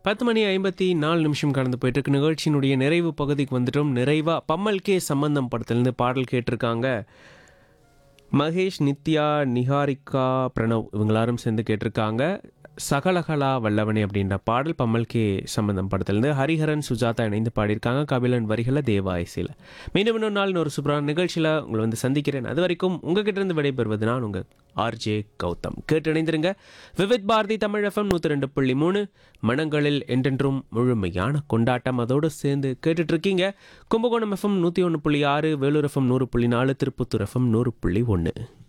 பத்து மணி ஐம்பத்தி நாலு நிமிஷம் கடந்து போயிட்டு இருக்கு நிகழ்ச்சியினுடைய நிறைவு பகுதிக்கு வந்துட்டோம் நிறைவா பம்மல் கே சம்பந்தம் படத்துலேருந்து பாடல் கேட்டிருக்காங்க மகேஷ் நித்யா நிஹாரிகா பிரணவ் இவங்க எல்லாரும் சேர்ந்து கேட்டிருக்காங்க சகலகலா வல்லவனே அப்படின்ற பாடல் பம்மல் கே சம்பந்தம் படத்துலேருந்து ஹரிஹரன் சுஜாதா இணைந்து பாடியிருக்காங்க கபிலன் வரிகளை தேவா இசையில் மீண்டும் இன்னொரு நாள் ஒரு சூப்பரான நிகழ்ச்சியில் உங்களை வந்து சந்திக்கிறேன் அது வரைக்கும் உங்ககிட்ட இருந்து விடைபெறுவது நான் உங்கள் ஆர்ஜே கௌதம் கேட்டு இணைந்திருங்க விவித் பாரதி தமிழ் எஃப்எம் நூற்றி ரெண்டு புள்ளி மூணு மனங்களில் என்றென்றும் முழுமையான கொண்டாட்டம் அதோடு சேர்ந்து கேட்டுட்டு இருக்கீங்க கும்பகோணம் எஃப்எம் நூற்றி ஒன்று புள்ளி ஆறு வேலூர் எஃப்எம் நூறு புள்ளி நாலு திருப்பத்தூர் எஃப்எம் நூறு புள்ளி ஒன்று